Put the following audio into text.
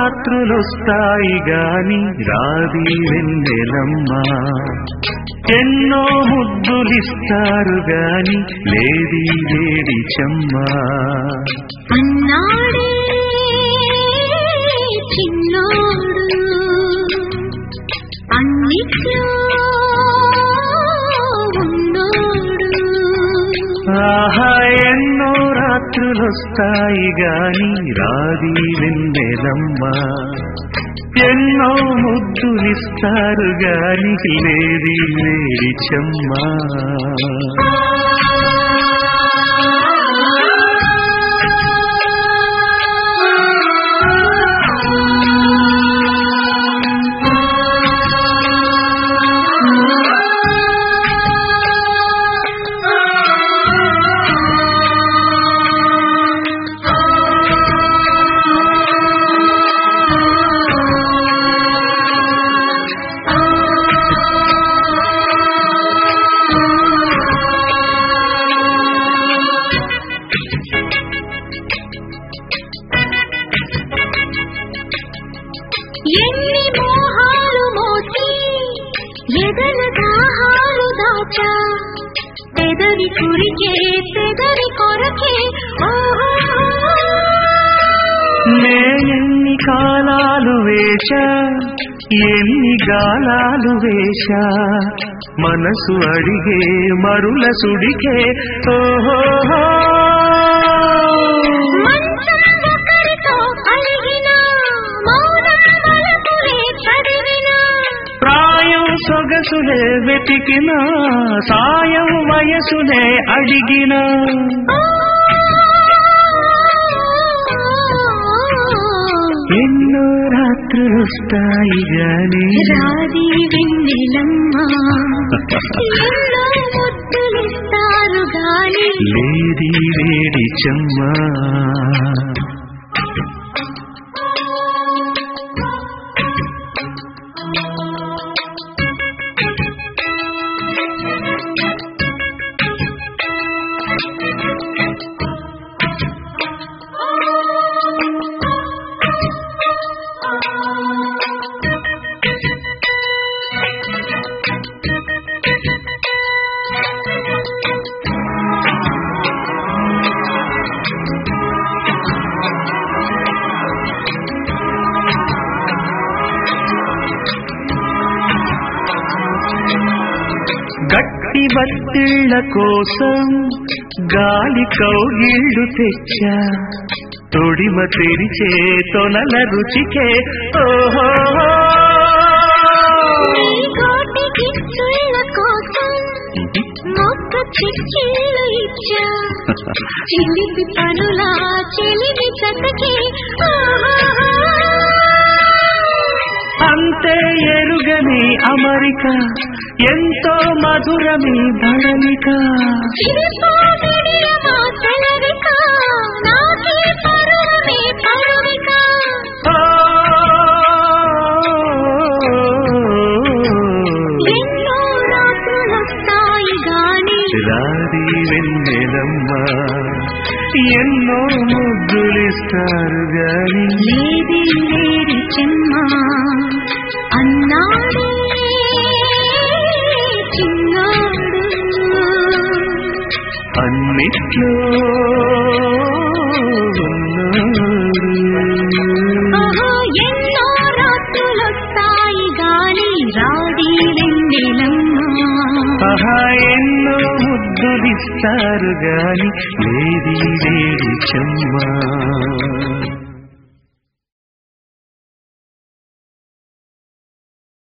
రాత్రులొస్తాయి గాని రాది వెన్నెలమ్మ ఎన్నో ముద్దులిస్తారు గాని లేది వేడి చెమ్మా అన్నాడే చిన్నోడు అన్నిట్లో ఉన్నోడు ఆహా ఎన్నో రాత్రులొస్తాయి గాని రాది వెన్నెలమ్మ ఎన్నో ముద్దులిస్తారు గాని లేది వేడి చెమ్మా ఎన్ని మోహాలు మోసి ఎదల దాహాలు దాచా పెదవి కురికే పెదవి కొరకే ఓహో నేనెన్ని కాలాలు వేశా ఎన్ని గాలాలు వేశా మనసు అడిగే మరుల సుడికే ఓహో మంచం ఒకరితో అలిగిన మౌనం మలపులే చదివిన ప్రాయం సొగసులే వెతికిన సాయం వయసులే అడిగిన ఎన్నో రాత్రులొస్తాయి గాని రాది వెన్నెలమ్మ ఎన్నో ముద్దులిస్తారు గాని లేది వేడి చెమ్మా గట్టి బత్తిళ్ళ కోసం గాలి కౌగిళ్ళు తెచ్చా తొడిమ తెరిచే తొనల రుచికే ఓహో నీ కోటి కిచ్చుళ్ళ కోసం మొక్క చిక్కిళ్ళు ఇచ్చా చిలిపి పనులా చెలిమి చతకి అంతే ఎరుగని అమరిక ఎంతో మధురమి బడలిక ఓ, ఎన్నో రాత్రులొస్తాయి గాని రాది వెన్నెలమ్మ ఎన్నో ముద్దులిస్తారు గాని లేది లేడి చెమ్మ అన్నాడే చిన్నాడు అన్నిట్లో ఉన్నాడు. ఓహో ఎన్నో రాత్రులొస్తాయి గాని రాది వెన్నెలమ్మ ఆహా ఎన్నో ముద్దులిస్తారు గాని లేది వేడి చెమ్మా